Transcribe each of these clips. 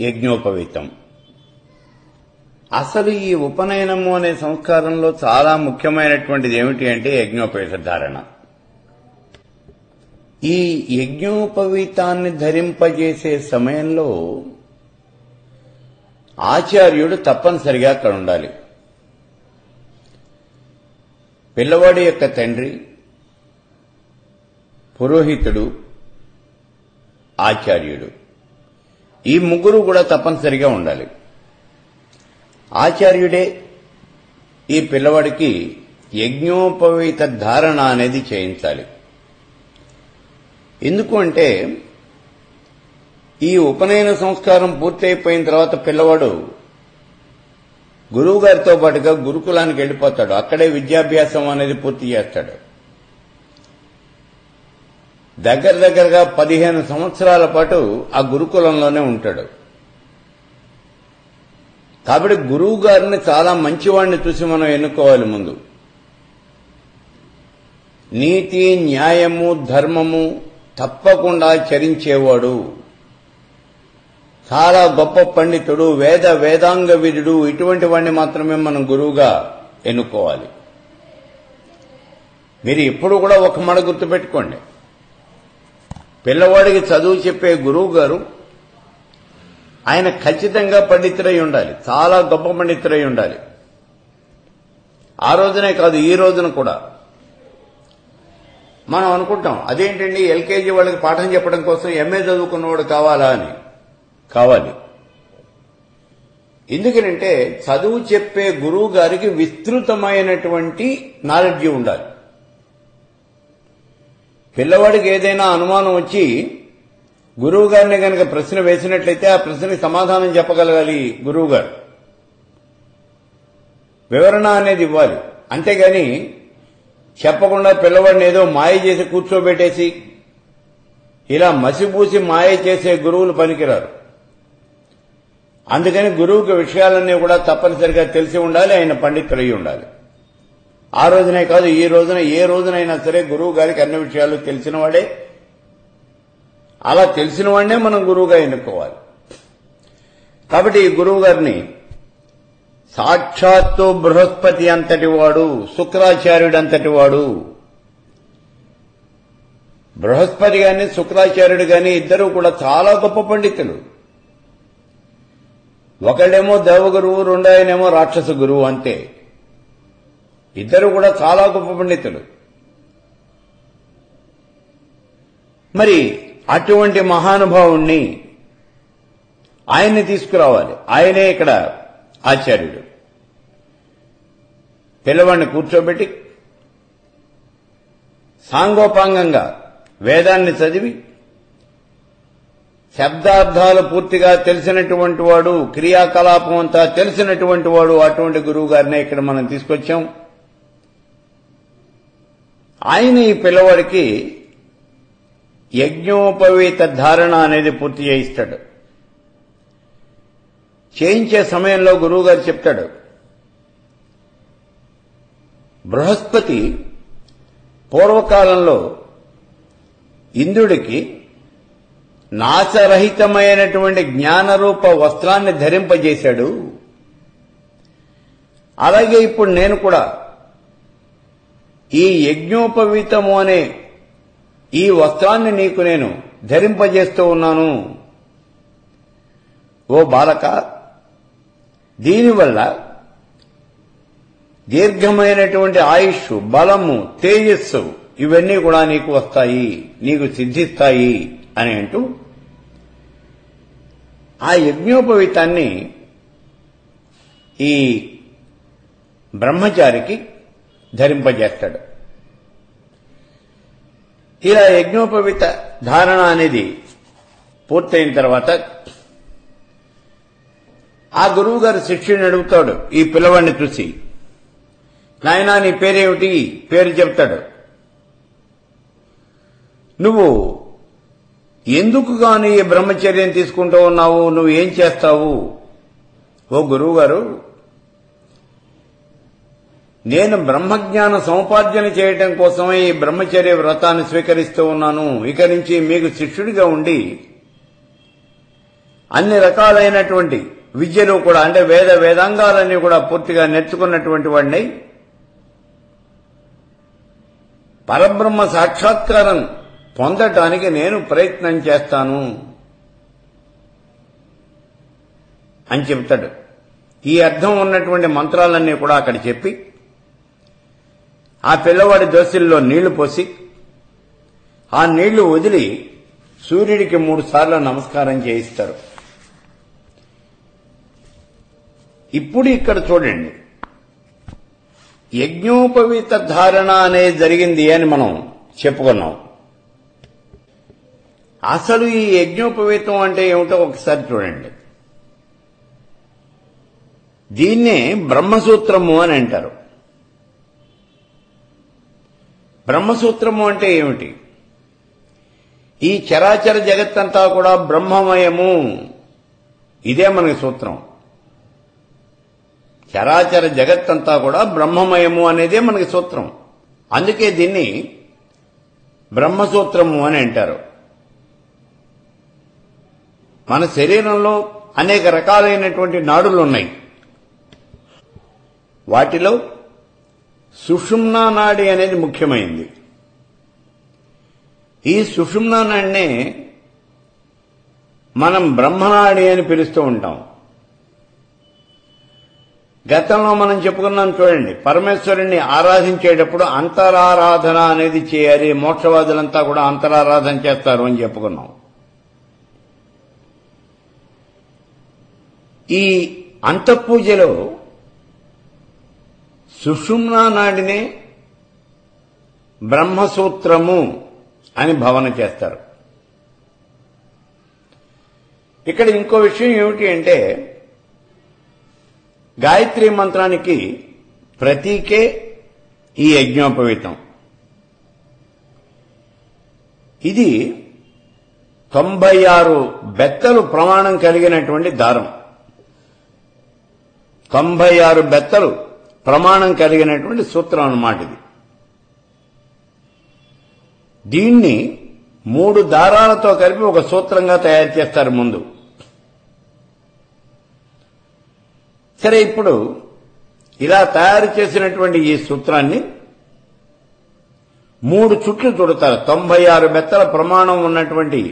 యజ్ఞోపవీతం అసలు ఈ ఉపనయనము అనే సంస్కారంలో చాలా ముఖ్యమైనటువంటిది ఏమిటి అంటే యజ్ఞోపవీత ధారణ ఈ యజ్ఞోపవీతాన్ని ధరింపజేసే సమయంలో ఆచార్యుడు తప్పనిసరిగా అక్కడ ఉండాలి పిల్లవాడి యొక్క తండ్రి పురోహితుడు ఆచార్యుడు ఈ ముగ్గురు కూడా తప్పనిసరిగా ఉండాలి ఆచార్యుడే ఈ పిల్లవాడికి యజ్ఞోపవీత ధారణ అనేది చేయించాలి ఎందుకు అంటే ఈ ఉపనయన సంస్కారం పూర్తయిపోయిన తర్వాత పిల్లవాడు గురువు గారితో పాటుగా గురుకులానికి వెళ్ళిపోతాడు అక్కడే విద్యాభ్యాసం అనేది పూర్తి చేస్తాడు దగ్గర దగ్గరగా పదిహేను సంవత్సరాల పాటు ఆ గురుకులంలోనే ఉంటాడు కాబట్టి గురువు గారిని చాలా మంచివాడిని చూసి మనం ఎన్నుకోవాలి ముందు నీతి న్యాయము ధర్మము తప్పకుండా చరించేవాడు చాలా గొప్ప పండితుడు వేద వేదాంగ విధుడు ఇటువంటి వాడిని మాత్రమే మనం గురువుగా ఎన్నుకోవాలి మీరు ఇప్పుడు కూడా ఒక మడ గుర్తుపెట్టుకోండి పిల్లవాడికి చదువు చెప్పే గురువు గారు ఆయన ఖచ్చితంగా పండితుడై ఉండాలి చాలా గొప్ప పండితుడై ఉండాలి ఆ రోజునే కాదు ఈ రోజున కూడా మనం అనుకుంటాం అదేంటండి ఎల్కేజీ వాళ్ళకి పాఠం చెప్పడం కోసం ఎంఏ చదువుకున్నవాడు కావాలా అని కావాలి ఎందుకనంటే చదువు చెప్పే గురువు గారికి విస్తృతమైనటువంటి నాలెడ్జ్ ఉండాలి పిల్లవాడికి ఏదైనా అనుమానం వచ్చి గురువు గారిని కనుక ప్రశ్న వేసినట్లయితే ఆ ప్రశ్నకి సమాధానం చెప్పగలగాలి గురువు గారు వివరణ అనేది ఇవ్వాలి అంతేగాని చెప్పకుండా పిల్లవాడిని ఏదో మాయ చేసి కూర్చోబెట్టేసి ఇలా మసిపూసి మాయ చేసే గురువులు పనికిరారు అందుకని గురువుకి విషయాలన్నీ కూడా తప్పనిసరిగా తెలిసి ఉండాలి ఆయన పండితులై ఉండాలి ఆ రోజునే కాదు ఈ రోజున ఏ రోజునైనా సరే గురువు గారికి అన్ని విషయాలు తెలిసినవాడే అలా తెలిసిన వాడినే మనం గురువుగా ఎన్నుకోవాలి కాబట్టి ఈ గురువు గారిని సాక్షాత్తు బృహస్పతి అంతటి వాడు శుక్రాచార్యుడు అంతటి వాడు బృహస్పతి గాని శుక్రాచార్యుడు గాని ఇద్దరు కూడా చాలా గొప్ప పండితులు ఒకళ్ళేమో దేవగురువు రెండాయనేమో రాక్షస గురువు అంతే ఇద్దరు కూడా చాలా గొప్ప పండితులు మరి అటువంటి మహానుభావుణ్ణి ఆయన్ని తీసుకురావాలి ఆయనే ఇక్కడ ఆచార్యుడు పిల్లవాడిని కూర్చోబెట్టి సాంగోపాంగంగా వేదాన్ని చదివి శబ్దార్థాలు పూర్తిగా తెలిసినటువంటి వాడు క్రియాకలాపం అంతా తెలిసినటువంటి వాడు అటువంటి గురువు గారినే ఇక్కడ మనం తీసుకొచ్చాం ఆయన ఈ పిల్లవాడికి యజ్ఞోపవీత ధారణ అనేది పూర్తి చేయిస్తాడు చేయించే సమయంలో గురువుగారు చెప్తాడు బృహస్పతి పూర్వకాలంలో ఇంద్రుడికి నాశరహితమైనటువంటి జ్ఞానరూప వస్త్రాన్ని ధరింపజేశాడు అలాగే ఇప్పుడు నేను కూడా ఈ యజ్ఞోపవీతము అనే ఈ వస్త్రాన్ని నీకు నేను ధరింపజేస్తూ ఉన్నాను ఓ బాలక దీనివల్ల దీర్ఘమైనటువంటి ఆయుష్ బలము తేజస్సు ఇవన్నీ కూడా నీకు వస్తాయి నీకు సిద్ధిస్తాయి అని అంటూ ఆ యజ్ఞోపవీతాన్ని ఈ బ్రహ్మచారికి ధరింపజేస్తాడు ఇలా యజ్ఞోపవిత ధారణ అనేది పూర్తయిన తర్వాత ఆ గురువు గారు శిష్యుని అడుగుతాడు ఈ పిల్లవాడిని చూసి నాయనా నీ పేరేమిటి పేరు చెప్తాడు నువ్వు ఎందుకు గాని ఈ బ్రహ్మచర్యం తీసుకుంటూ ఉన్నావు నువ్వు ఏం చేస్తావు ఓ గురువు గారు నేను బ్రహ్మజ్ఞాన సముపార్జన చేయటం కోసమే ఈ బ్రహ్మచర్య వ్రతాన్ని స్వీకరిస్తూ ఉన్నాను ఇక నుంచి మీకు శిష్యుడిగా ఉండి అన్ని రకాలైనటువంటి విద్యలు కూడా అంటే వేద వేదాంగాలన్నీ కూడా పూర్తిగా నేర్చుకున్నటువంటి వాడిని పరబ్రహ్మ సాక్షాత్కారం పొందటానికి నేను ప్రయత్నం చేస్తాను అని చెప్తాడు ఈ అర్థం ఉన్నటువంటి మంత్రాలన్నీ కూడా అక్కడ చెప్పి ఆ పిల్లవాడి దోశల్లో నీళ్లు పోసి ఆ నీళ్లు వదిలి సూర్యుడికి మూడు సార్లు నమస్కారం చేయిస్తారు ఇప్పుడు ఇక్కడ చూడండి యజ్ఞోపవీత ధారణ అనేది జరిగింది అని మనం చెప్పుకున్నాం అసలు ఈ యజ్ఞోపవీతం అంటే ఏమిటో ఒకసారి చూడండి దీన్నే బ్రహ్మసూత్రము అని అంటారు బ్రహ్మసూత్రము అంటే ఏమిటి ఈ చరాచర జగత్తంతా కూడా బ్రహ్మమయము ఇదే మనకి సూత్రం చరాచర జగత్తంతా కూడా బ్రహ్మమయము అనేదే మనకి సూత్రం అందుకే దీన్ని బ్రహ్మసూత్రము అని అంటారు మన శరీరంలో అనేక రకాలైనటువంటి నాడులు ఉన్నాయి వాటిలో సుషుమ్నా నాడి అనేది ముఖ్యమైంది ఈ సుషుమ్నా నాడినే మనం బ్రహ్మనాడి అని పిలుస్తూ ఉంటాం గతంలో మనం చెప్పుకున్నాం చూడండి పరమేశ్వరుణ్ణి ఆరాధించేటప్పుడు అంతరారాధన అనేది చేయాలి మోక్షవాదులంతా కూడా అంతరారాధన చేస్తారు అని చెప్పుకున్నాం ఈ అంతఃపూజలో సుషుమ్నా నాడినే బ్రహ్మసూత్రము అని భావన చేస్తారు ఇక్కడ ఇంకో విషయం ఏమిటి అంటే గాయత్రి మంత్రానికి ప్రతీకే ఈ యజ్ఞోపవీతం ఇది తొంభై ఆరు బెత్తలు ప్రమాణం కలిగినటువంటి దారం తొంభై ఆరు బెత్తలు ప్రమాణం కలిగినటువంటి సూత్రం అన్నమాట ఇది దీన్ని మూడు దారాలతో కలిపి ఒక సూత్రంగా తయారు చేస్తారు ముందు సరే ఇప్పుడు ఇలా తయారు చేసినటువంటి ఈ సూత్రాన్ని మూడు చుట్లు చుడతారు తొంభై ఆరు బెత్తల ప్రమాణం ఉన్నటువంటి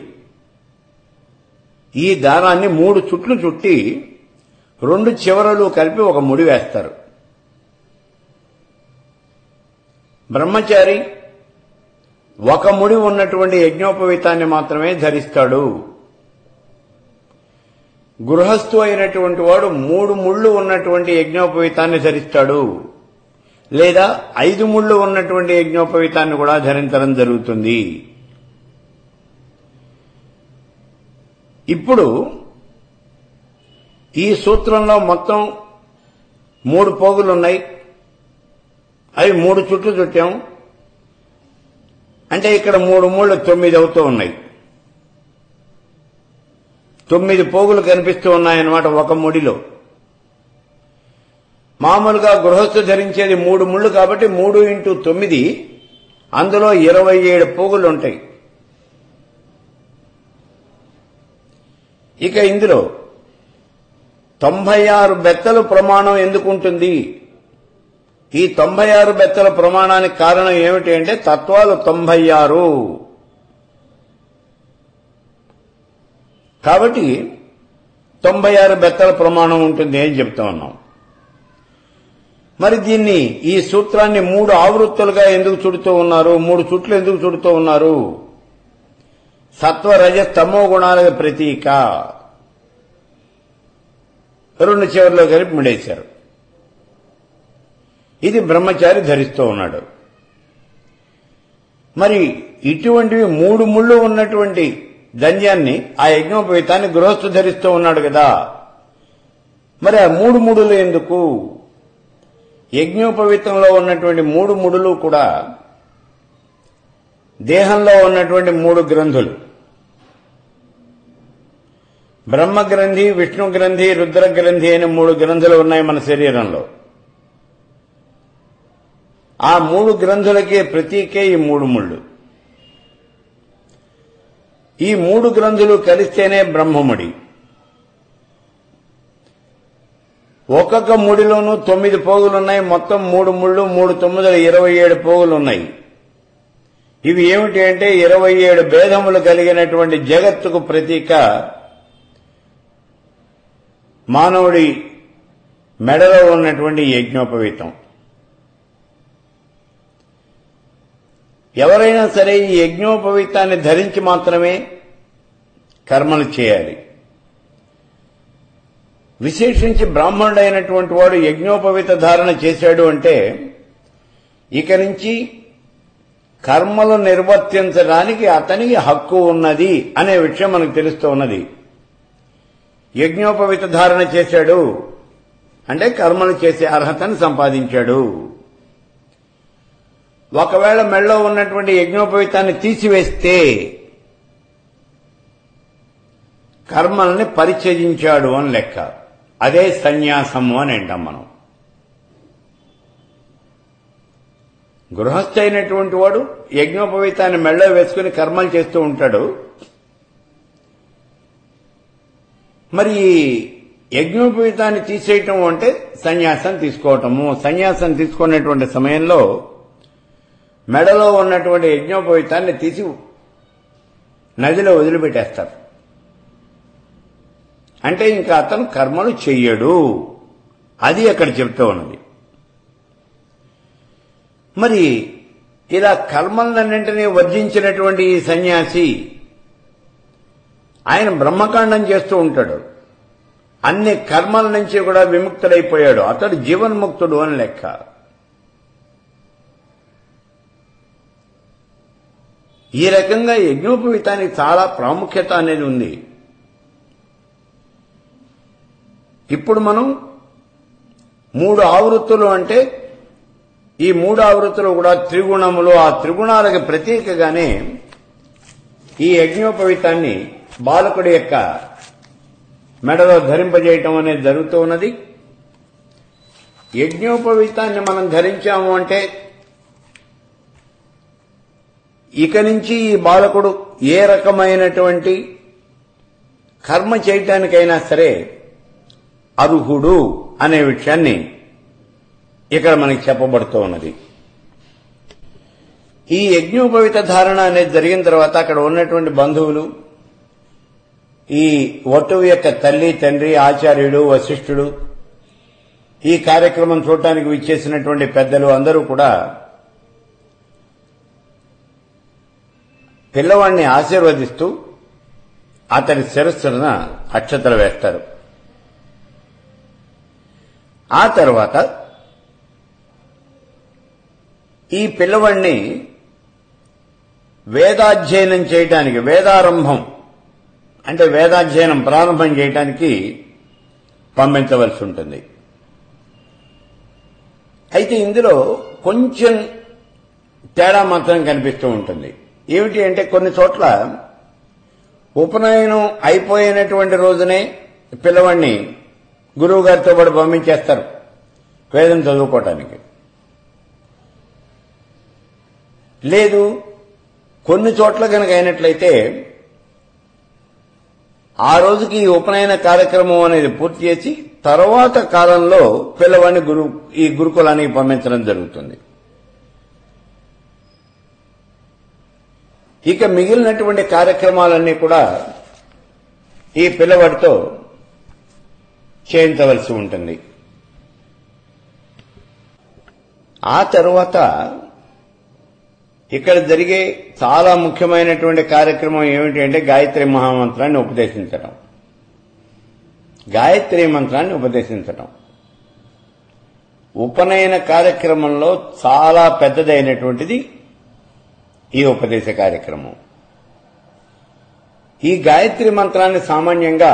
ఈ దారాన్ని మూడు చుట్లు చుట్టి రెండు చివరలు కలిపి ఒక ముడి వేస్తారు బ్రహ్మచారి ఒక ముడి ఉన్నటువంటి యజ్ఞోపవీతాన్ని మాత్రమే ధరిస్తాడు గృహస్థు అయినటువంటి వాడు మూడు ముళ్ళు ఉన్నటువంటి యజ్ఞోపవీతాన్ని ధరిస్తాడు లేదా ఐదు ముళ్ళు ఉన్నటువంటి యజ్ఞోపవీతాన్ని కూడా ధరించడం జరుగుతుంది ఇప్పుడు ఈ సూత్రంలో మొత్తం మూడు పోగులు ఉన్నాయి అవి మూడు చుట్లు చుట్టాం అంటే ఇక్కడ మూడు మూడు తొమ్మిది అవుతూ ఉన్నాయి తొమ్మిది పోగులు కనిపిస్తూ ఉన్నాయన్నమాట ఒక ముడిలో మామూలుగా గృహస్థు ధరించేది మూడు ముళ్ళు కాబట్టి మూడు ఇంటూ తొమ్మిది అందులో ఇరవై ఏడు పోగులు ఉంటాయి ఇక ఇందులో తొంభై ఆరు బెత్తలు ప్రమాణం ఎందుకు ఉంటుంది ఈ తొంభై ఆరు బెత్తల ప్రమాణానికి కారణం ఏమిటి అంటే తత్వాలు తొంభై ఆరు కాబట్టి తొంభై ఆరు బెత్తల ప్రమాణం ఉంటుంది అని చెప్తా ఉన్నాం మరి దీన్ని ఈ సూత్రాన్ని మూడు ఆవృత్తులుగా ఎందుకు చుడుతూ ఉన్నారు మూడు చుట్లు ఎందుకు చుడుతూ ఉన్నారు సత్వ రజ తమో గుణాలకు ప్రతీక రెండు చివరిలో కలిపి ముడేశారు ఇది బ్రహ్మచారి ధరిస్తూ ఉన్నాడు మరి ఇటువంటివి మూడు ముళ్ళు ఉన్నటువంటి దండ్యాన్ని ఆ యజ్ఞోపవీతాన్ని గృహస్థు ధరిస్తూ ఉన్నాడు కదా మరి ఆ మూడు ముడులు ఎందుకు యజ్ఞోపవీతంలో ఉన్నటువంటి మూడు ముడులు కూడా దేహంలో ఉన్నటువంటి మూడు గ్రంథులు బ్రహ్మ గ్రంథి విష్ణు గ్రంథి రుద్ర గ్రంథి అనే మూడు గ్రంథులు ఉన్నాయి మన శరీరంలో ఆ మూడు గ్రంథులకే ప్రతీకే ఈ మూడు ముళ్ళు ఈ మూడు గ్రంథులు కలిస్తేనే బ్రహ్మముడి ఒక్కొక్క ముడిలోనూ తొమ్మిది పోగులు ఉన్నాయి మొత్తం మూడు ముళ్ళు మూడు తొమ్మిదిల ఇరవై ఏడు పోగులు ఉన్నాయి ఇవి ఏమిటి అంటే ఇరవై ఏడు భేదములు కలిగినటువంటి జగత్తుకు ప్రతీక మానవుడి మెడలో ఉన్నటువంటి యజ్ఞోపవీతం ఎవరైనా సరే ఈ యజ్ఞోపవీతాన్ని ధరించి మాత్రమే కర్మలు చేయాలి విశేషించి బ్రాహ్మణుడైనటువంటి వాడు యజ్ఞోపవీత ధారణ చేశాడు అంటే ఇక నుంచి కర్మలు నిర్వర్తించడానికి అతనికి హక్కు ఉన్నది అనే విషయం మనకు తెలుస్తూ ఉన్నది యజ్ఞోపవిత ధారణ చేశాడు అంటే కర్మలు చేసే అర్హతను సంపాదించాడు ఒకవేళ మెళ్ళో ఉన్నటువంటి యజ్ఞోపవితాన్ని తీసివేస్తే కర్మల్ని పరిచయించాడు అని లెక్క అదే సన్యాసము అని అంటాం మనం గృహస్థ అయినటువంటి వాడు యజ్ఞోపవీతాన్ని మెళ్ళో వేసుకుని కర్మలు చేస్తూ ఉంటాడు మరి ఈ యజ్ఞోపవీతాన్ని తీసేయటం అంటే సన్యాసం తీసుకోవటము సన్యాసం తీసుకునేటువంటి సమయంలో మెడలో ఉన్నటువంటి యజ్ఞోపవీతాన్ని తీసి నదిలో వదిలిపెట్టేస్తారు అంటే ఇంకా అతను కర్మలు చెయ్యడు అది అక్కడ చెప్తూ ఉన్నది మరి ఇలా కర్మలన్నింటినీ వర్జించినటువంటి ఈ సన్యాసి ఆయన బ్రహ్మకాండం చేస్తూ ఉంటాడు అన్ని కర్మల నుంచి కూడా విముక్తుడైపోయాడు అతడు జీవన్ముక్తుడు అని లెక్క ఈ రకంగా యజ్ఞోపవీతానికి చాలా ప్రాముఖ్యత అనేది ఉంది ఇప్పుడు మనం మూడు ఆవృత్తులు అంటే ఈ మూడు ఆవృత్తులు కూడా త్రిగుణములు ఆ త్రిగుణాలకు ప్రతీకగానే ఈ యజ్ఞోపవీతాన్ని బాలకుడి యొక్క మెడలో ధరింపజేయటం అనేది జరుగుతూ ఉన్నది యజ్ఞోపవీతాన్ని మనం ధరించాము అంటే ఇక నుంచి ఈ బాలకుడు ఏ రకమైనటువంటి కర్మ చేయటానికైనా సరే అర్హుడు అనే విషయాన్ని ఇక్కడ మనకి చెప్పబడుతూ ఉన్నది ఈ యజ్ఞోపవిత ధారణ అనేది జరిగిన తర్వాత అక్కడ ఉన్నటువంటి బంధువులు ఈ వటువు యొక్క తల్లి తండ్రి ఆచార్యుడు వశిష్ఠుడు ఈ కార్యక్రమం చూడటానికి విచ్చేసినటువంటి పెద్దలు అందరూ కూడా పిల్లవాడిని ఆశీర్వదిస్తూ అతని శిరస్సున అక్షతలు వేస్తారు ఆ తర్వాత ఈ పిల్లవాడిని వేదాధ్యయనం చేయటానికి వేదారంభం అంటే వేదాధ్యయనం ప్రారంభం చేయటానికి పంపించవలసి ఉంటుంది అయితే ఇందులో కొంచెం తేడా మాత్రం కనిపిస్తూ ఉంటుంది ఏమిటి అంటే కొన్ని చోట్ల ఉపనయనం అయిపోయినటువంటి రోజునే పిల్లవాడిని గురువు గారితో పాటు పంపించేస్తారు వేదం చదువుకోవటానికి లేదు కొన్ని చోట్ల కనుక అయినట్లయితే ఆ రోజుకి ఈ ఉపనయన కార్యక్రమం అనేది పూర్తి చేసి తర్వాత కాలంలో పిల్లవాడిని గురు ఈ గురుకులానికి పంపించడం జరుగుతుంది ఇక మిగిలినటువంటి కార్యక్రమాలన్నీ కూడా ఈ పిల్లవాడితో చేయించవలసి ఉంటుంది ఆ తరువాత ఇక్కడ జరిగే చాలా ముఖ్యమైనటువంటి కార్యక్రమం ఏమిటి అంటే గాయత్రి మహామంత్రాన్ని ఉపదేశించడం గాయత్రి మంత్రాన్ని ఉపదేశించడం ఉపనయన కార్యక్రమంలో చాలా పెద్దదైనటువంటిది ఈ ఉపదేశ కార్యక్రమం ఈ గాయత్రి మంత్రాన్ని సామాన్యంగా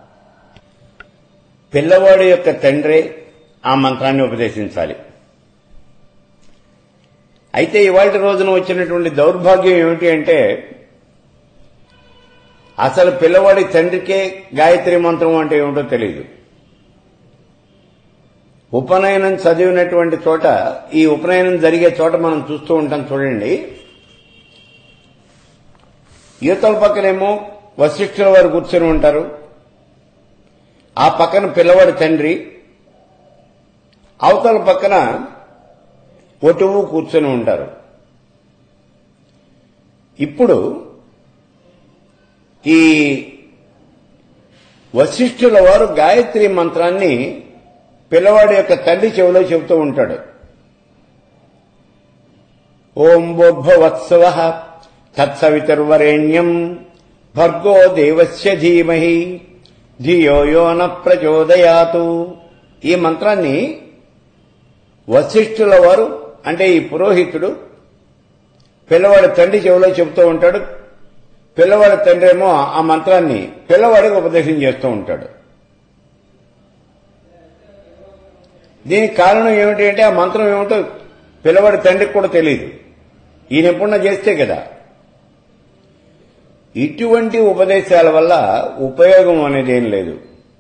పిల్లవాడి యొక్క తండ్రే ఆ మంత్రాన్ని ఉపదేశించాలి అయితే ఇవాళ రోజున వచ్చినటువంటి దౌర్భాగ్యం ఏమిటి అంటే అసలు పిల్లవాడి తండ్రికే గాయత్రి మంత్రం అంటే ఏమిటో తెలియదు ఉపనయనం చదివినటువంటి చోట ఈ ఉపనయనం జరిగే చోట మనం చూస్తూ ఉంటాం చూడండి యువతల పక్కనేమో వశిష్ఠుల వారు కూర్చొని ఉంటారు ఆ పక్కన పిల్లవాడి తండ్రి అవతల పక్కన ఒటువు కూర్చొని ఉంటారు ఇప్పుడు ఈ వశిష్ఠుల వారు గాయత్రి మంత్రాన్ని పిల్లవాడి యొక్క తల్లి చెవిలో చెబుతూ ఉంటాడు ఓం బోర్భవత్సవ తత్సవితుర్వరేణ్యం భర్గో దేవస్య ధీమహి ధియో యో న ప్రచోదయాతు ఈ మంత్రాన్ని వశిష్ఠుల వారు అంటే ఈ పురోహితుడు పిల్లవాడి తండ్రి చెవిలో చెబుతూ ఉంటాడు పిల్లవాడి తండ్రి ఏమో ఆ మంత్రాన్ని పిల్లవాడికి ఉపదేశం చేస్తూ ఉంటాడు దీనికి కారణం ఏమిటి అంటే ఆ మంత్రం ఏమిటో పిల్లవాడి తండ్రికి కూడా తెలియదు ఈయన ఎప్పుడన్నా చేస్తే కదా ఇటువంటి ఉపదేశాల వల్ల ఉపయోగం అనేది ఏం లేదు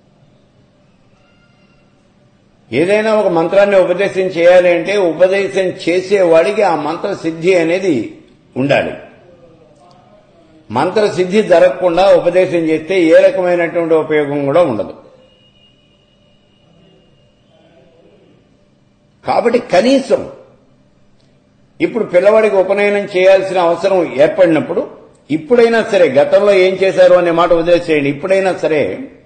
ఏదైనా ఒక మంత్రాన్ని ఉపదేశం చేయాలి అంటే ఉపదేశం చేసేవాడికి ఆ మంత్ర సిద్ధి అనేది ఉండాలి మంత్ర సిద్ధి జరగకుండా ఉపదేశం చేస్తే ఏ రకమైనటువంటి ఉపయోగం కూడా ఉండదు కాబట్టి కనీసం ఇప్పుడు పిల్లవాడికి ఉపనయనం చేయాల్సిన అవసరం ఏర్పడినప్పుడు ఇప్పుడైనా సరే గతంలో ఏం చేశారు అనే మాట వదిలేసేయండి ఇప్పుడైనా సరే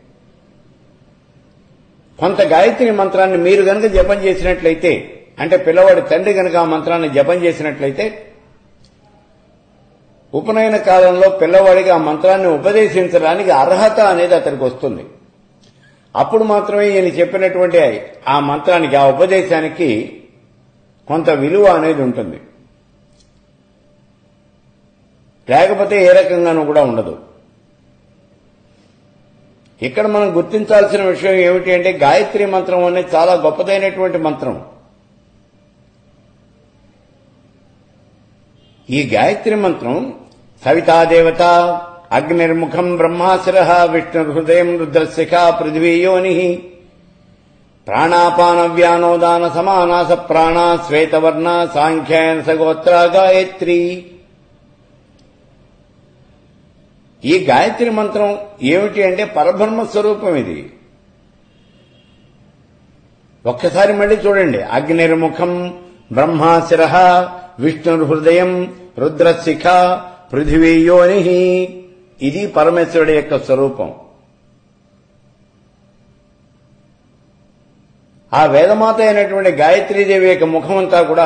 కొంత గాయత్రి మంత్రాన్ని మీరు గనక జపం చేసినట్లయితే అంటే పిల్లవాడి తండ్రి గనక ఆ మంత్రాన్ని జపం చేసినట్లయితే ఉపనయన కాలంలో పిల్లవాడికి ఆ మంత్రాన్ని ఉపదేశించడానికి అర్హత అనేది అతనికి వస్తుంది అప్పుడు మాత్రమే ఈయన చెప్పినటువంటి ఆ మంత్రానికి ఆ ఉపదేశానికి కొంత విలువ అనేది ఉంటుంది లేకపోతే ఏ రకంగానూ కూడా ఉండదు ఇక్కడ మనం గుర్తించాల్సిన విషయం ఏమిటి అంటే గాయత్రి మంత్రం అనేది చాలా గొప్పదైనటువంటి మంత్రం ఈ గాయత్రి మంత్రం సవితాదేవత అగ్నిర్ముఖం బ్రహ్మాసుర విష్ణు హృదయం రుద్రశిఖ పృథ్వీయోని ప్రాణాపాన వ్యానోదాన సమానాస ప్రాణ శ్వేతవర్ణ సాంఖ్యాయన సగోత్ర గాయత్రి ఈ గాయత్రి మంత్రం ఏమిటి అంటే పరబ్రహ్మ స్వరూపం ఇది ఒక్కసారి మళ్ళీ చూడండి అగ్నిర్ముఖం బ్రహ్మాశిర విష్ణు హృదయం రుద్రశిఖ పృథివీయోని ఇది పరమేశ్వరుడి యొక్క స్వరూపం ఆ వేదమాత అయినటువంటి గాయత్రీదేవి యొక్క ముఖమంతా కూడా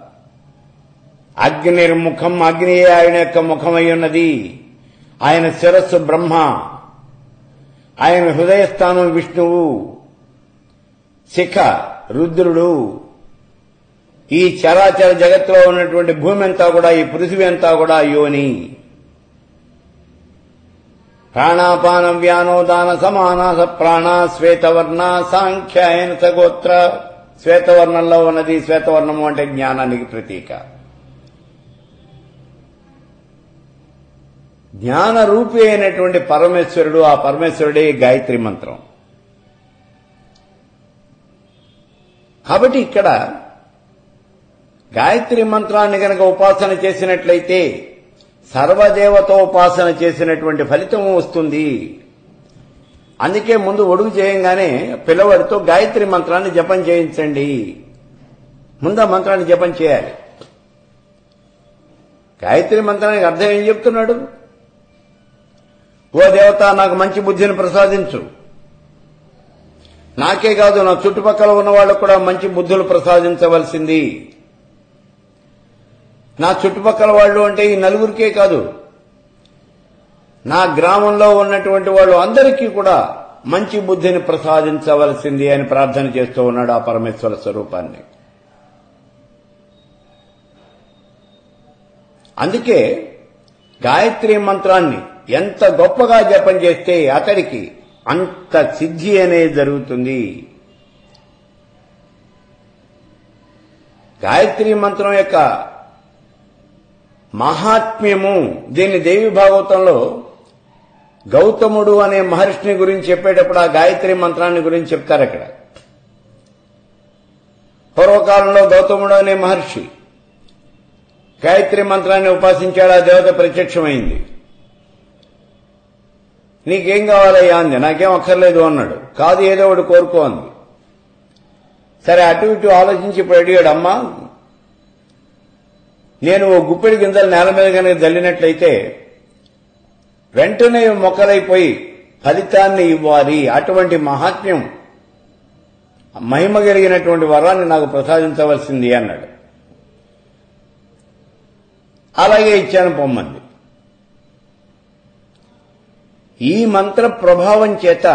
అగ్నిర్ముఖం అగ్నియే ఆయన యొక్క ముఖమై ఉన్నది ఆయన శిరస్సు బ్రహ్మ ఆయన హృదయస్థానం విష్ణువు శిఖ రుద్రుడు ఈ చరాచర జగత్తులో ఉన్నటువంటి భూమి అంతా కూడా ఈ పృథివీ అంతా కూడా యోని ప్రాణాపాన వ్యానోదాన సమానాస ప్రాణ శ్వేతవర్ణ సాంఖ్యాయన సగోత్ర శ్వేతవర్ణంలో ఉన్నది శ్వేతవర్ణము అంటే జ్ఞానానికి ప్రతీక జ్ఞాన రూపి అయినటువంటి పరమేశ్వరుడు ఆ పరమేశ్వరుడే గాయత్రి మంత్రం కాబట్టి ఇక్కడ గాయత్రి మంత్రాన్ని గనక ఉపాసన చేసినట్లయితే సర్వదేవతోపాసన చేసినటువంటి ఫలితం వస్తుంది అందుకే ముందు ఒడుగు చేయంగానే పిల్లవాడితో గాయత్రి మంత్రాన్ని జపం చేయించండి ముందు ఆ మంత్రాన్ని జపం చేయాలి గాయత్రి మంత్రానికి అర్థం ఏం చెప్తున్నాడు ఓ దేవత నాకు మంచి బుద్ధిని ప్రసాదించు నాకే కాదు నా చుట్టుపక్కల ఉన్న వాళ్ళకు కూడా మంచి బుద్ధులు ప్రసాదించవలసింది నా చుట్టుపక్కల వాళ్ళు అంటే ఈ నలుగురికే కాదు నా గ్రామంలో ఉన్నటువంటి వాళ్ళు అందరికీ కూడా మంచి బుద్ధిని ప్రసాదించవలసింది అని ప్రార్థన చేస్తూ ఉన్నాడు ఆ పరమేశ్వర స్వరూపాన్ని అందుకే గాయత్రి మంత్రాన్ని ఎంత గొప్పగా జపం చేస్తే అతడికి అంత సిద్ధి అనేది జరుగుతుంది గాయత్రి మంత్రం యొక్క మహాత్మ్యము దీన్ని దేవి భాగవతంలో గౌతముడు అనే మహర్షిని గురించి చెప్పేటప్పుడు ఆ గాయత్రి మంత్రాన్ని గురించి చెప్తారు అక్కడ పూర్వకాలంలో గౌతముడు అనే మహర్షి గాయత్రి మంత్రాన్ని ఉపాసించాడు ఆ దేవత ప్రత్యక్షమైంది నీకేం కావాలయ్యా అంది నాకేం అక్కర్లేదు అన్నాడు కాదు ఏదో ఒకటి కోరుకో అంది సరే అటు ఇటు ఆలోచించి ఇప్పుడు అడిగాడు అమ్మా నేను ఓ గుప్పెడి గింజలు నేల మీద కనుక జల్లినట్లయితే వెంటనే మొక్కలైపోయి ఫలితాన్ని ఇవ్వాలి అటువంటి మహాత్మ్యం మహిమ కలిగినటువంటి వరాన్ని నాకు ప్రసాదించవలసింది అన్నాడు అలాగే ఇచ్చాను పొమ్మంది ఈ మంత్ర ప్రభావం చేత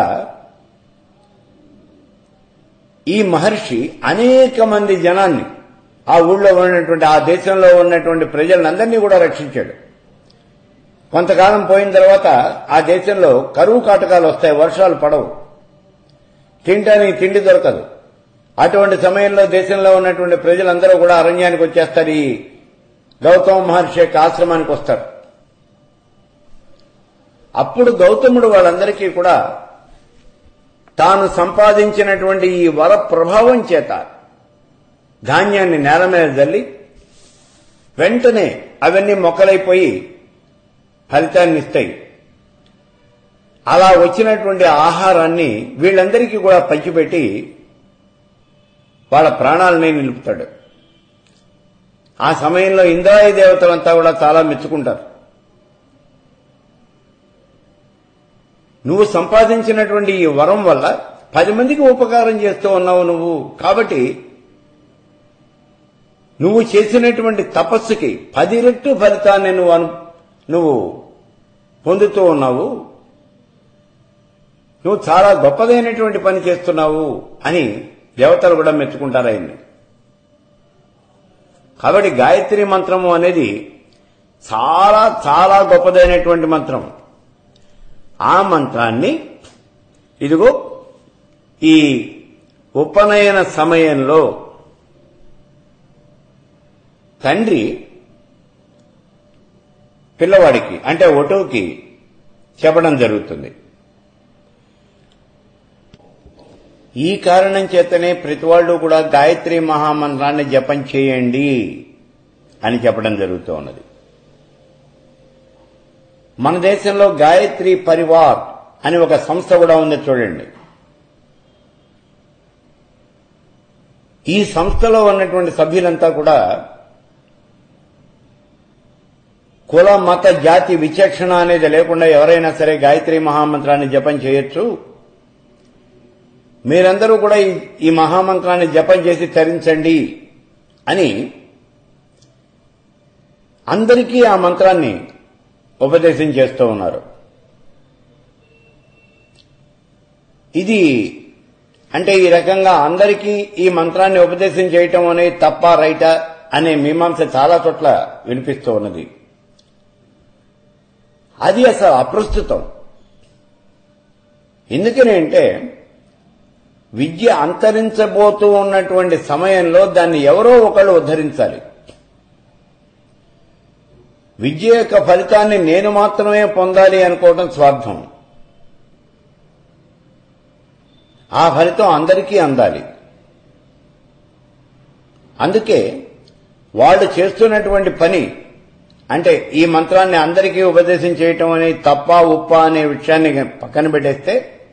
ఈ మహర్షి అనేక మంది జనాన్ని ఆ ఊళ్ళో ఉన్నటువంటి ఆ దేశంలో ఉన్నటువంటి ప్రజలందరినీ కూడా రక్షించాడు కొంతకాలం పోయిన తర్వాత ఆ దేశంలో కరువు కాటకాలు వస్తాయి వర్షాలు పడవు తినడానికి తిండి దొరకదు అటువంటి సమయంలో దేశంలో ఉన్నటువంటి ప్రజలందరూ కూడా అరణ్యానికి వచ్చేస్తారు ఈ గౌతమ మహర్షి యొక్క ఆశ్రమానికి వస్తారు అప్పుడు గౌతముడు వాళ్ళందరికీ కూడా తాను సంపాదించినటువంటి ఈ వర ప్రభావం చేత ధాన్యాన్ని నేల మీద జల్లి వెంటనే అవన్నీ మొక్కలైపోయి ఫలితాన్ని ఇస్తాయి అలా వచ్చినటువంటి ఆహారాన్ని వీళ్ళందరికీ కూడా పంచిపెట్టి వాళ్ళ ప్రాణాలని నిలుపుతాడు ఆ సమయంలో ఇంద్రాయ దేవతలంతా కూడా చాలా మెచ్చుకుంటారు నువ్వు సంపాదించినటువంటి ఈ వరం వల్ల పది మందికి ఉపకారం చేస్తూ ఉన్నావు నువ్వు కాబట్టి నువ్వు చేసినటువంటి తపస్సుకి పది రెట్టు ఫలితాన్ని నువ్వు అను నువ్వు పొందుతూ ఉన్నావు నువ్వు చాలా గొప్పదైనటువంటి పని చేస్తున్నావు అని దేవతలు కూడా మెచ్చుకుంటారు ఆయన్ని కాబట్టి గాయత్రి మంత్రము అనేది చాలా చాలా గొప్పదైనటువంటి మంత్రం ఆ మంత్రాన్ని ఇదిగో ఈ ఉపనయన సమయంలో తండ్రి పిల్లవాడికి అంటే ఒటువుకి చెప్పడం జరుగుతుంది ఈ కారణం చేతనే ప్రతి వాళ్ళు కూడా గాయత్రి మహామంత్రాన్ని జపం చేయండి అని చెప్పడం జరుగుతూ ఉన్నది మన దేశంలో గాయత్రి పరివార్ అని ఒక సంస్థ కూడా ఉంది చూడండి ఈ సంస్థలో ఉన్నటువంటి సభ్యులంతా కూడా కుల మత జాతి విచక్షణ అనేది లేకుండా ఎవరైనా సరే గాయత్రి మహామంత్రాన్ని జపం చేయొచ్చు మీరందరూ కూడా ఈ- ఈ మహామంత్రాన్ని జపం చేసి తరించండి అని అందరికీ ఆ మంత్రాన్ని ఉపదేశం చేస్తూ ఉన్నారు ఇది అంటే ఈ రకంగా అందరికీ ఈ మంత్రాన్ని ఉపదేశం చేయటం అనేది తప్ప రైటా అనే మీమాంస చాలా చోట్ల వినిపిస్తూ ఉన్నది అది అసలు అప్రస్తుతం ఎందుకని అంటే విద్య అంతరించబోతూ ఉన్నటువంటి సమయంలో దాన్ని ఎవరో ఒకళ్ళు ఉద్ధరించాలి విద్య యొక్క ఫలితాన్ని నేను మాత్రమే పొందాలి అనుకోవడం స్వార్థం ఆ ఫలితం అందరికీ అందాలి అందుకే వాళ్ళు చేస్తున్నటువంటి పని అంటే ఈ మంత్రాన్ని అందరికీ ఉపదేశం చేయటం అనేది తప్ప ఉప్ప అనే విషయాన్ని పక్కన పెట్టేస్తే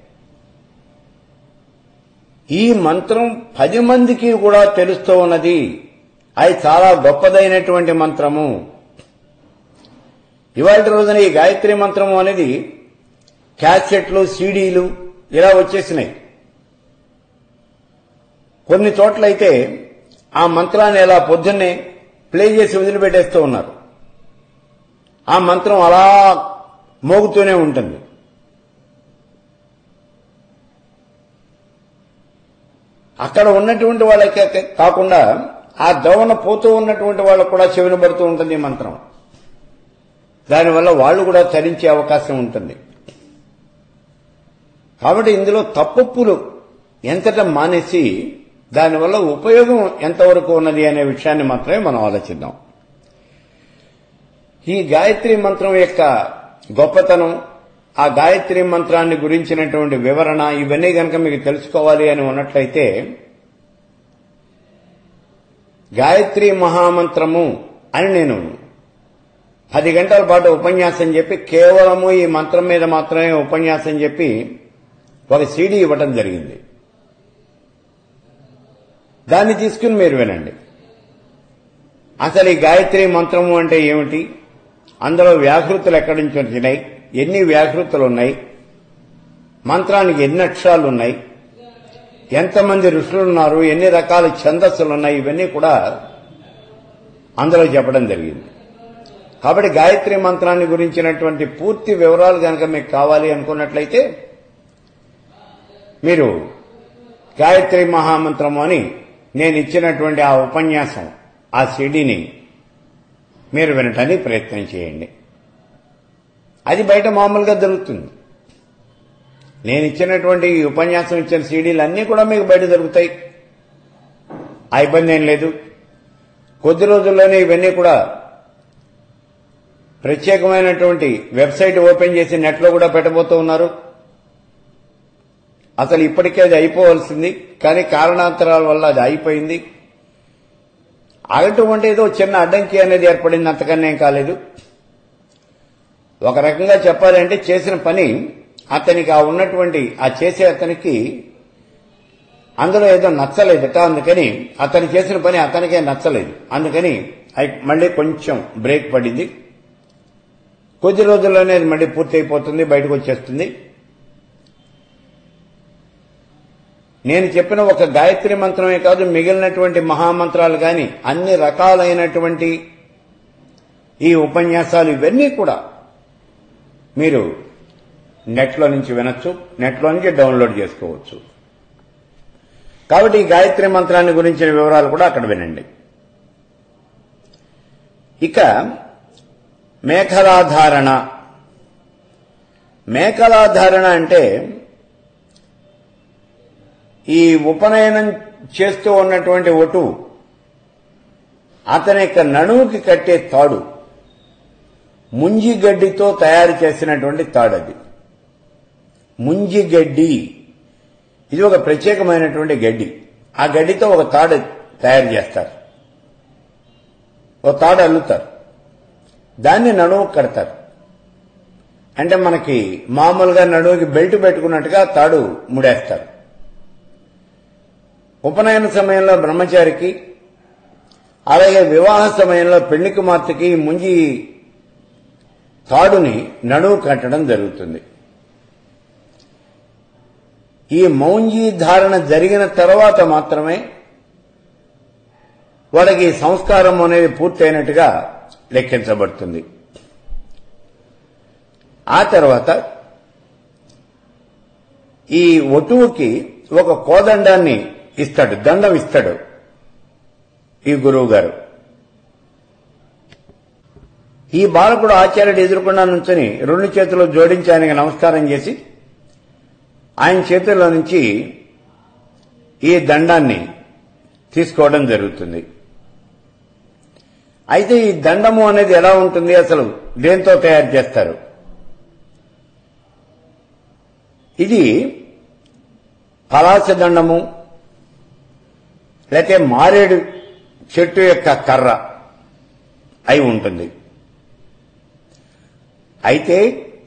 ఈ మంత్రం పది మందికి కూడా తెలుస్తూ ఉన్నది అది చాలా గొప్పదైనటువంటి మంత్రము ఇవాళ రోజున ఈ గాయత్రి మంత్రము అనేది క్యాసెట్లు సీడీలు ఇలా వచ్చేసినాయి కొన్ని చోట్లయితే ఆ మంత్రాన్ని ఎలా పొద్దున్నే ప్లే చేసి వదిలిపెట్టేస్తూ ఉన్నారు ఆ మంత్రం అలా మోగుతూనే ఉంటుంది అక్కడ ఉన్నటువంటి వాళ్ళకి కాకుండా ఆ దవన పోతూ ఉన్నటువంటి వాళ్ళకు కూడా చెవిన పడుతూ ఉంటుంది ఈ మంత్రం దానివల్ల వాళ్ళు కూడా చరించే అవకాశం ఉంటుంది కాబట్టి ఇందులో తప్పులు ఎంతట మానేసి దానివల్ల ఉపయోగం ఎంతవరకు ఉన్నది అనే విషయాన్ని మాత్రమే మనం ఆలోచిద్దాం ఈ గాయత్రి మంత్రం యొక్క గొప్పతనం ఆ గాయత్రి మంత్రాన్ని గురించినటువంటి వివరణ ఇవన్నీ కనుక మీకు తెలుసుకోవాలి అని ఉన్నట్లయితే గాయత్రి మహామంత్రము అని నేను పది గంటల పాటు ఉపన్యాసం చెప్పి కేవలము ఈ మంత్రం మీద మాత్రమే ఉపన్యాసం చెప్పి ఒక సీడీ ఇవ్వటం జరిగింది దాన్ని తీసుకుని మీరు వినండి అసలు ఈ గాయత్రి మంత్రము అంటే ఏమిటి అందులో వ్యాకృతులు ఎక్కడి నుంచి వచ్చినాయి ఎన్ని వ్యాకృతులు ఉన్నాయి మంత్రానికి ఎన్ని అక్షరాలు ఉన్నాయి ఎంతమంది ఋషులు ఉన్నారు ఎన్ని రకాల ఛందస్సులు ఉన్నాయి ఇవన్నీ కూడా అందులో చెప్పడం జరిగింది కాబట్టి గాయత్రి మంత్రాన్ని గురించినటువంటి పూర్తి వివరాలు కనుక మీకు కావాలి అనుకున్నట్లయితే మీరు గాయత్రి మహామంత్రము అని నేను ఇచ్చినటువంటి ఆ ఉపన్యాసం ఆ సిడీని మీరు వినటానికి ప్రయత్నం చేయండి అది బయట మామూలుగా దొరుకుతుంది నేను ఇచ్చినటువంటి ఈ ఉపన్యాసం ఇచ్చిన సీడీలు అన్నీ కూడా మీకు బయట దొరుకుతాయి ఆ ఇబ్బంది ఏం లేదు కొద్ది రోజుల్లోనే ఇవన్నీ కూడా ప్రత్యేకమైనటువంటి వెబ్సైట్ ఓపెన్ చేసి నెట్లో కూడా పెట్టబోతూ ఉన్నారు అసలు ఇప్పటికే అది అయిపోవలసింది కానీ కారణాంతరాల వల్ల అది అయిపోయింది అటువంటి ఏదో చిన్న అడ్డంకి అనేది ఏర్పడింది అంతకన్నా ఏం కాలేదు ఒక రకంగా చెప్పాలంటే చేసిన పని అతనికి ఆ ఉన్నటువంటి ఆ చేసే అతనికి అందులో ఏదో నచ్చలేదట అందుకని అతను చేసిన పని అతనికే నచ్చలేదు అందుకని అయి మళ్ళీ కొంచెం బ్రేక్ పడింది కొద్ది రోజుల్లోనే అది మళ్ళీ పూర్తి అయిపోతుంది బయటకు వచ్చేస్తుంది నేను చెప్పిన ఒక గాయత్రి మంత్రమే కాదు మిగిలినటువంటి మహామంత్రాలు కానీ అన్ని రకాలైనటువంటి ఈ ఉపన్యాసాలు ఇవన్నీ కూడా మీరు నెట్లో నుంచి వినొచ్చు నెట్లో నుంచి డౌన్లోడ్ చేసుకోవచ్చు కాబట్టి ఈ గాయత్రి మంత్రాన్ని గురించిన వివరాలు కూడా అక్కడ వినండి ఇక మేఖలాధారణ మేఖలాధారణ అంటే ఈ ఉపనయనం చేస్తూ ఉన్నటువంటి ఒటు అతని యొక్క నడువుకి కట్టే తాడు ముంజిగడ్డితో తయారు చేసినటువంటి తాడది ముంజిగడ్డి ఇది ఒక ప్రత్యేకమైనటువంటి గడ్డి ఆ గడ్డితో ఒక తాడు తయారు చేస్తారు ఒక తాడు అల్లుతారు దాన్ని నడువు కడతారు అంటే మనకి మామూలుగా నడువుకి బెల్ట్ పెట్టుకున్నట్టుగా తాడు ముడేస్తారు ఉపనయన సమయంలో బ్రహ్మచారికి అలాగే వివాహ సమయంలో పెళ్లి కుమార్తెకి ముంజి తాడుని నడువు కట్టడం జరుగుతుంది ఈ మౌంజీ ధారణ జరిగిన తర్వాత మాత్రమే వాళ్ళకి సంస్కారం అనేది పూర్తయినట్టుగా లెక్కించబడుతుంది ఆ తర్వాత ఈ ఒటువుకి ఒక కోదండాన్ని ఇస్తాడు దండం ఇస్తాడు ఈ గురువు గారు ఈ బాలకుడు ఆచార్యుడు ఎదుర్కొన్నా నుంచొని రెండు చేతులు జోడించి ఆయనకి నమస్కారం చేసి ఆయన చేతుల్లో నుంచి ఈ దండాన్ని తీసుకోవడం జరుగుతుంది అయితే ఈ దండము అనేది ఎలా ఉంటుంది అసలు దేంతో తయారు చేస్తారు ఇది పలాస దండము లేకపోతే మారేడు చెట్టు యొక్క కర్ర అయి ఉంటుంది అయితే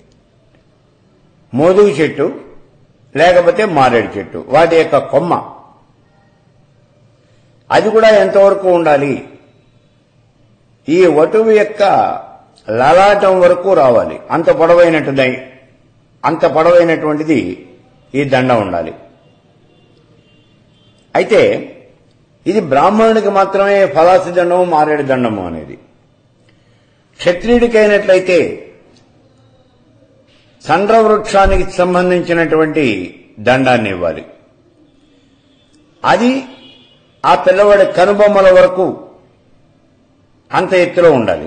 మోదుగు చెట్టు లేకపోతే మారేడు చెట్టు వాటి యొక్క కొమ్మ అది కూడా ఎంతవరకు ఉండాలి ఈ వటువు యొక్క లలాటం వరకు రావాలి అంత పొడవైనట్టుదై అంత పొడవైనటువంటిది ఈ దండ ఉండాలి అయితే ఇది బ్రాహ్మణుడికి మాత్రమే ఫలాసి దండము మారేడు దండము అనేది క్షత్రియుడికైనట్లయితే సండ్ర వృక్షానికి సంబంధించినటువంటి దండాన్ని ఇవ్వాలి అది ఆ పిల్లవాడి కనుబొమ్మల వరకు అంత ఎత్తులో ఉండాలి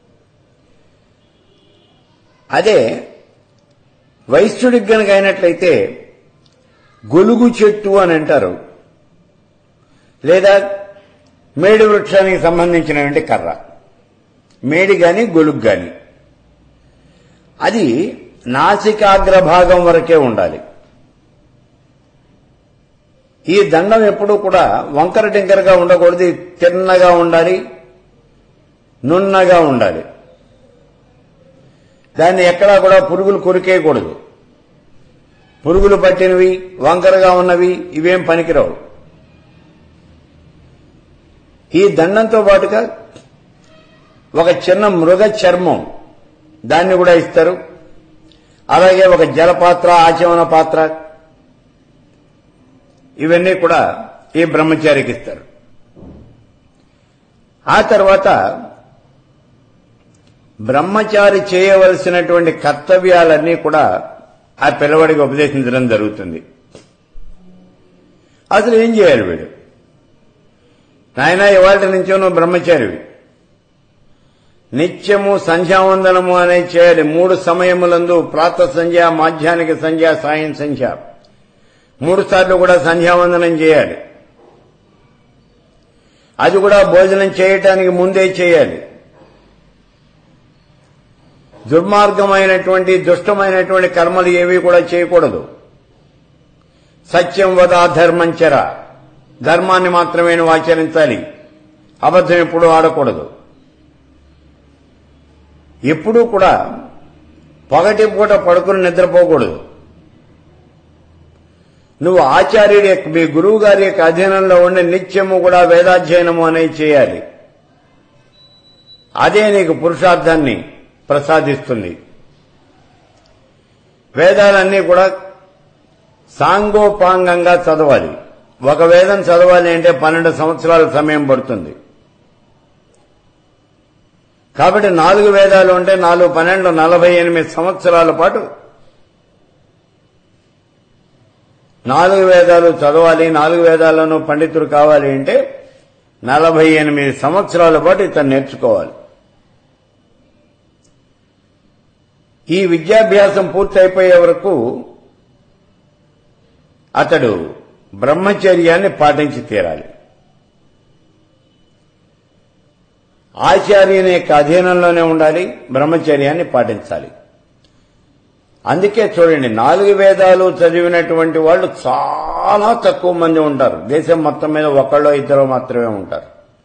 అదే వైశ్యుడికి గనక అయినట్లయితే గొలుగు చెట్టు అని అంటారు లేదా మేడి వృక్షానికి సంబంధించినటువంటి కర్ర మేడి గాని గొలుగు గాని అది నాసికాగ్ర భాగం వరకే ఉండాలి ఈ దండం ఎప్పుడూ కూడా వంకర టింకరగా ఉండకూడదు ఇది తిన్నగా ఉండాలి నున్నగా ఉండాలి దాన్ని ఎక్కడా కూడా పురుగులు కొరికేయకూడదు పురుగులు పట్టినవి వంకరగా ఉన్నవి ఇవేం పనికిరావు ఈ దండంతో పాటుగా ఒక చిన్న మృగ చర్మం దాన్ని కూడా ఇస్తారు అలాగే ఒక జలపాత్ర ఆచమన పాత్ర ఇవన్నీ కూడా ఈ బ్రహ్మచారికి ఇస్తారు ఆ తర్వాత బ్రహ్మచారి చేయవలసినటువంటి కర్తవ్యాలన్నీ కూడా ఆ పిల్లవాడికి ఉపదేశించడం జరుగుతుంది అసలు ఏం చేయాలి వీడు నాయన ఇవాళ నుంచో నువ్వు బ్రహ్మచారివి నిత్యము సంధ్యావందనము అనేది చేయాలి మూడు సమయములందు ప్రాత సంధ్య మాధ్యానిక సంధ్య సాయం సంధ్య మూడు సార్లు కూడా సంధ్యావందనం చేయాలి అది కూడా భోజనం చేయటానికి ముందే చేయాలి దుర్మార్గమైనటువంటి దుష్టమైనటువంటి కర్మలు ఏవి కూడా చేయకూడదు సత్యం వద ధర్మం చెర ధర్మాన్ని మాత్రమే నువ్వు ఆచరించాలి అబద్ధం ఎప్పుడూ ఆడకూడదు ఎప్పుడూ కూడా పగటి పూట పడుకుని నిద్రపోకూడదు నువ్వు ఆచార్యుడి యొక్క మీ గురువు గారి యొక్క అధీనంలో ఉండి నిత్యము కూడా వేదాధ్యయనము అనేది చేయాలి అదే నీకు పురుషార్థాన్ని ప్రసాదిస్తుంది వేదాలన్నీ కూడా సాంగోపాంగంగా చదవాలి ఒక వేదం చదవాలి అంటే పన్నెండు సంవత్సరాల సమయం పడుతుంది కాబట్టి నాలుగు వేదాలు ఉంటే నాలుగు పన్నెండు నలభై ఎనిమిది సంవత్సరాల పాటు నాలుగు వేదాలు చదవాలి నాలుగు వేదాలను పండితుడు కావాలి అంటే నలభై ఎనిమిది సంవత్సరాల పాటు ఇతను నేర్చుకోవాలి ఈ విద్యాభ్యాసం పూర్తయిపోయే వరకు అతడు బ్రహ్మచర్యాన్ని పాటించి తీరాలి ఆచార్యుని యొక్క అధీనంలోనే ఉండాలి బ్రహ్మచర్యాన్ని పాటించాలి అందుకే చూడండి నాలుగు వేదాలు చదివినటువంటి వాళ్ళు చాలా తక్కువ మంది ఉంటారు దేశం మొత్తం మీద ఒకళ్ళో ఇద్దరు మాత్రమే ఉంటారు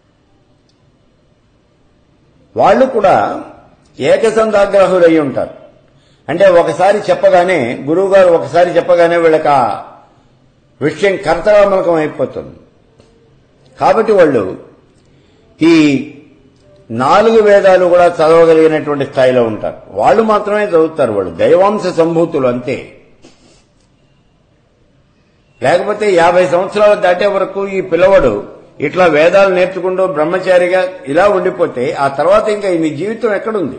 వాళ్ళు కూడా ఏకసంధాగ్రహులు అయి ఉంటారు అంటే ఒకసారి చెప్పగానే గురువు గారు ఒకసారి చెప్పగానే వీళ్ళకి ఆ విషయం కర్తరామలకం అయిపోతుంది కాబట్టి వాళ్ళు ఈ నాలుగు వేదాలు కూడా చదవగలిగినటువంటి స్థాయిలో ఉంటారు వాళ్ళు మాత్రమే చదువుతారు వాళ్ళు దైవాంశ సంభూతులు అంతే లేకపోతే యాభై సంవత్సరాలు దాటే వరకు ఈ పిల్లవాడు ఇట్లా వేదాలు నేర్చుకుంటూ బ్రహ్మచారిగా ఇలా ఉండిపోతే ఆ తర్వాత ఇంకా నీ జీవితం ఎక్కడుంది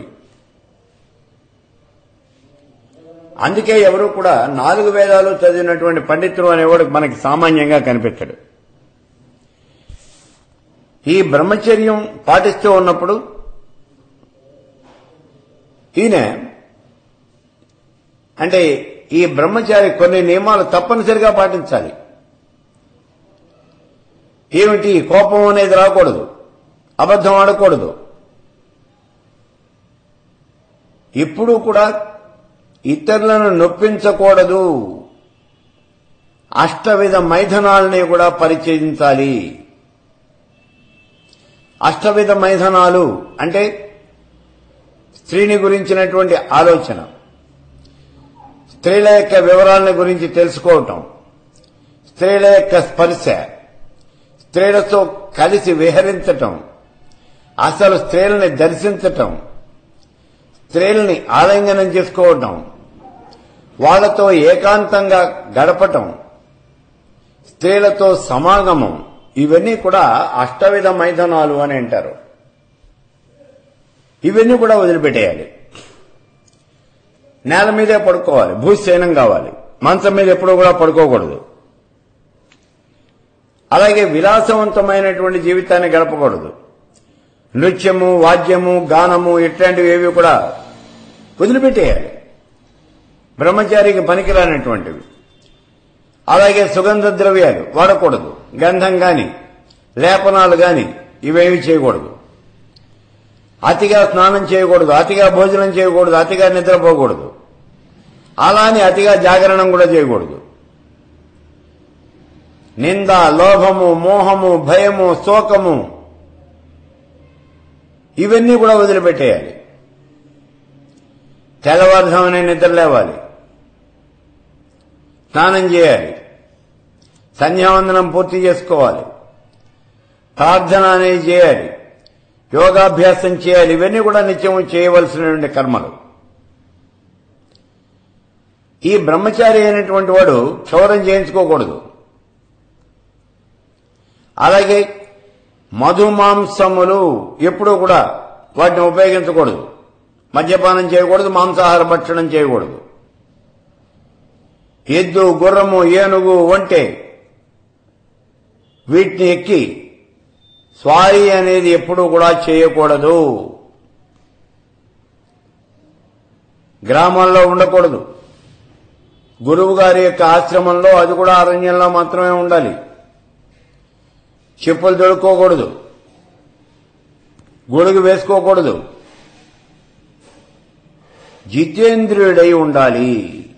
అందుకే ఎవరు కూడా నాలుగు వేదాలు చదివినటువంటి పండితుడు అనేవాడు మనకి సామాన్యంగా కనిపించడు ఈ బ్రహ్మచర్యం పాటిస్తూ ఉన్నప్పుడు ఈయన అంటే ఈ బ్రహ్మచారి కొన్ని నియమాలు తప్పనిసరిగా పాటించాలి ఏమిటి కోపం అనేది రాకూడదు అబద్ధం ఆడకూడదు ఇప్పుడు కూడా ఇతరులను నొప్పించకూడదు అష్టవిధ మైథనాలని కూడా పరిచయించాలి అష్టవిధ మైథనాలు అంటే స్త్రీని గురించినటువంటి ఆలోచన స్త్రీల యొక్క వివరాలను గురించి తెలుసుకోవటం స్త్రీల యొక్క స్పర్శ స్త్రీలతో కలిసి విహరించటం అసలు స్త్రీలని దర్శించటం స్త్రీలని ఆలింగనం చేసుకోవటం వాళ్లతో ఏకాంతంగా గడపటం స్త్రీలతో సమాగమం ఇవన్నీ కూడా అష్టవిధ మైదానాలు అని అంటారు ఇవన్నీ కూడా వదిలిపెట్టేయాలి నేల మీదే పడుకోవాలి భూశయనం కావాలి మంచం మీద ఎప్పుడూ కూడా పడుకోకూడదు అలాగే విలాసవంతమైనటువంటి జీవితాన్ని గడపకూడదు నృత్యము వాద్యము గానము ఇట్లాంటివి ఏవి కూడా వదిలిపెట్టేయాలి బ్రహ్మచారికి పనికిరానటువంటివి అలాగే సుగంధ ద్రవ్యాలు వాడకూడదు గంధం గాని లేపనాలు గాని ఇవేమి చేయకూడదు అతిగా స్నానం చేయకూడదు అతిగా భోజనం చేయకూడదు అతిగా నిద్రపోకూడదు అలానే అతిగా జాగరణం కూడా చేయకూడదు నింద లోభము మోహము భయము శోకము ఇవన్నీ కూడా వదిలిపెట్టేయాలి తెల్లవారుజామునే నిద్ర లేవాలి స్నానం చేయాలి సంధ్యావందనం పూర్తి చేసుకోవాలి ప్రార్థన అనేది చేయాలి యోగాభ్యాసం చేయాలి ఇవన్నీ కూడా నిత్యం చేయవలసినటువంటి కర్మలు ఈ బ్రహ్మచారి అయినటువంటి వాడు క్షౌరం చేయించుకోకూడదు అలాగే మధుమాంసములు ఎప్పుడూ కూడా వాటిని ఉపయోగించకూడదు మద్యపానం చేయకూడదు మాంసాహార భక్షణం చేయకూడదు ఎద్దు గుర్రము ఏనుగు ఒంటె వీటిని ఎక్కి స్వారీ అనేది ఎప్పుడూ కూడా చేయకూడదు గ్రామాల్లో ఉండకూడదు గురువు గారి యొక్క ఆశ్రమంలో అది కూడా అరణ్యంలో మాత్రమే ఉండాలి చెప్పులు దొడుక్కోకూడదు గొడుగు వేసుకోకూడదు జితేంద్రియుడై ఉండాలి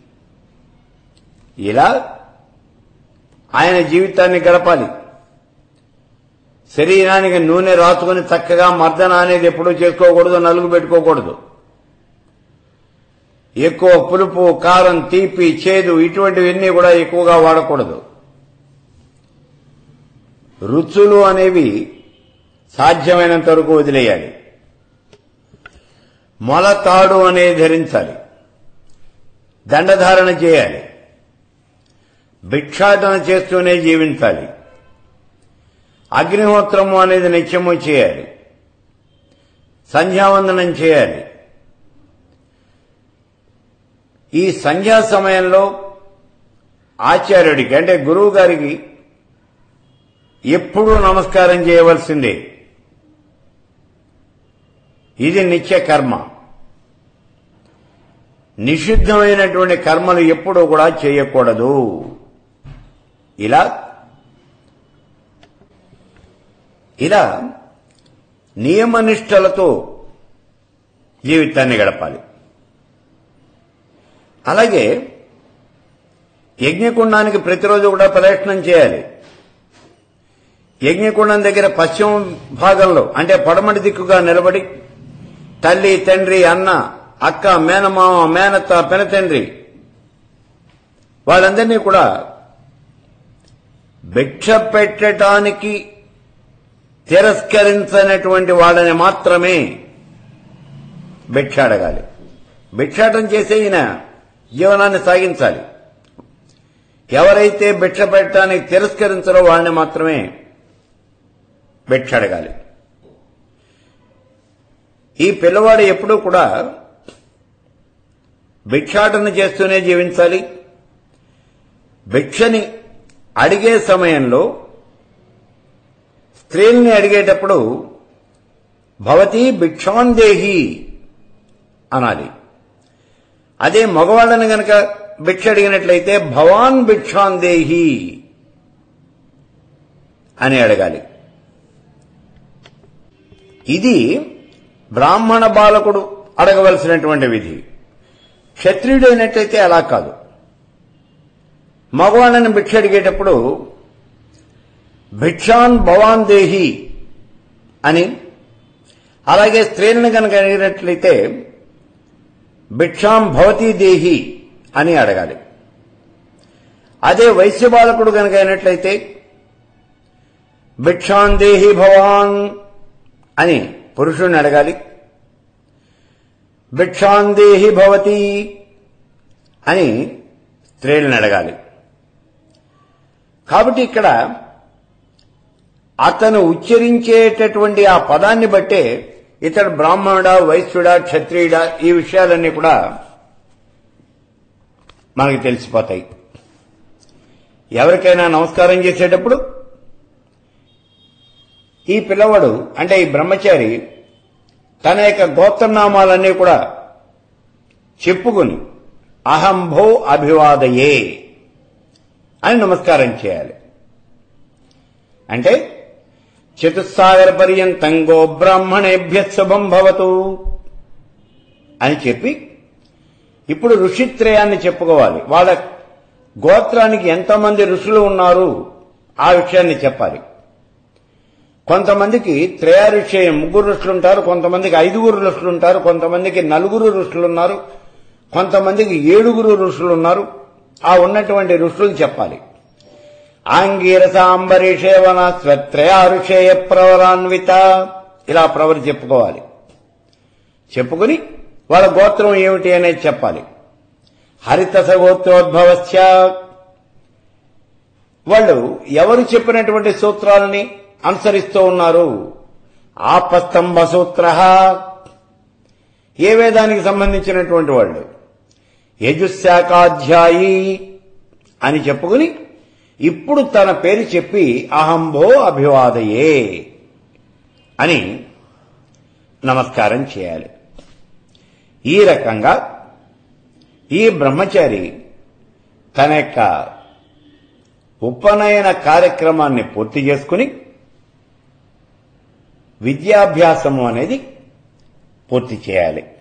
ఇలా ఆయన జీవితాన్ని గడపాలి శరీరానికి నూనె రాసుకుని చక్కగా మర్దన అనేది ఎప్పుడూ చేసుకోకూడదు నలుగు పెట్టుకోకూడదు ఎక్కువ పులుపు కారం తీపి చేదు ఇటువంటివన్నీ కూడా ఎక్కువగా వాడకూడదు రుచులు అనేవి సాధ్యమైనంత వరకు వదిలేయాలి మొలతాడు అనేది ధరించాలి దండధారణ చేయాలి భిక్షాటన చేస్తూనే జీవించాలి అగ్నిహోత్రము అనేది నిత్యము చేయాలి సంధ్యావందనం చేయాలి ఈ సంధ్యా సమయంలో ఆచార్యుడికి అంటే గురువు గారికి ఎప్పుడూ నమస్కారం చేయవలసిందే ఇది నిత్య కర్మ నిషిద్ధమైనటువంటి కర్మలు ఎప్పుడూ కూడా చేయకూడదు ఇలా ఇలా నియమనిష్టలతో జీవితాన్ని గడపాలి అలాగే యజ్ఞకుండానికి ప్రతిరోజు కూడా ప్రదక్షిణం చేయాలి యజ్ఞకుండం దగ్గర పశ్చిమ భాగంలో అంటే పడమటి దిక్కుగా నిలబడి తల్లి తండ్రి అన్న అక్క మేనమామ మేనత్త పెనతండ్రి వాళ్ళందరినీ కూడా భిక్ష పెట్టడానికి తిరస్కరించనటువంటి వాళ్ళని మాత్రమే భిక్ష అడగాలి భిక్షాటం చేసే ఈయన జీవనాన్ని సాగించాలి ఎవరైతే భిక్ష పెట్టడానికి తిరస్కరించారో వాళ్ళని మాత్రమే భిక్ష అడగాలి ఈ పిల్లవాడు ఎప్పుడూ కూడా భిక్షాటన చేస్తూనే జీవించాలి భిక్షని అడిగే సమయంలో స్త్రీల్ని అడిగేటప్పుడు భవతి భిక్షాందేహి అనాలి అదే మగవాళ్ళని గనక భిక్ష అడిగినట్లయితే భవాన్ భిక్షాందేహి అని అడగాలి ఇది బ్రాహ్మణ బాలకుడు అడగవలసినటువంటి విధి క్షత్రియుడు అయినట్లయితే అలా కాదు మగవాళ్ళని భిక్ష అడిగేటప్పుడు భిక్షాన్ భవాన్ దేహి అని అలాగే స్త్రీలను కనుక అడిగినట్లయితే భిక్షాం భవతీ దేహి అని అడగాలి అదే వైశ్య బాలకుడు కనుక అయినట్లయితే భిక్షాన్ దేహి భవాన్ అని పురుషుణ్ణి అడగాలి భిక్షాన్ దేహి భవతి అని స్త్రీలను అడగాలి కాబట్టి ఇక్కడ అతను ఉచ్చరించేటటువంటి ఆ పదాన్ని బట్టే ఇతడు బ్రాహ్మణుడా వైశ్యుడా క్షత్రియుడా ఈ విషయాలన్నీ కూడా మనకు తెలిసిపోతాయి ఎవరికైనా నమస్కారం చేసేటప్పుడు ఈ పిల్లవాడు అంటే ఈ బ్రహ్మచారి తన యొక్క గోత్రనామాలన్నీ కూడా చెప్పుకుని అహంభో అభివాదయే అని నమస్కారం చేయాలి అంటే చతుస్సాగర పర్యంతం గో బ్రాహ్మణేభ్య శుభం భవతు అని చెప్పి ఇప్పుడు ఋషిత్రయాన్ని చెప్పుకోవాలి వాళ్ళ గోత్రానికి ఎంతమంది ఋషులు ఉన్నారు ఆ విషయాన్ని చెప్పాలి కొంతమందికి త్రయారుషేయం ముగ్గురు ఋషులు ఉంటారు కొంతమందికి ఐదుగురు ఋషులు ఉంటారు కొంతమందికి నలుగురు ఋషులు ఉన్నారు కొంతమందికి ఏడుగురు ఋషులు ఉన్నారు ఆ ఉన్నటువంటి ఋషులు చెప్పాలి ఆంగీరసాంబరీషేవన స్వత్రయారుషేయ ప్రవరాన్విత ఇలా ప్రవరి చెప్పుకోవాలి చెప్పుకుని వాళ్ళ గోత్రం ఏమిటి అనేది చెప్పాలి హరితస గోత్రోద్భవశ్చ వాళ్ళు ఎవరు చెప్పినటువంటి సూత్రాలని అనుసరిస్తూ ఉన్నారు ఆపస్తంభ సూత్ర ఏ వేదానికి సంబంధించినటువంటి వాళ్ళు యజుశాఖాధ్యాయి అని చెప్పుకుని ఇప్పుడు తన పేరు చెప్పి అహంభో అభివాదయే అని నమస్కారం చేయాలి ఈ రకంగా ఈ బ్రహ్మచారి తన యొక్క ఉపనయన కార్యక్రమాన్ని పూర్తి చేసుకుని విద్యాభ్యాసము అనేది పూర్తి చేయాలి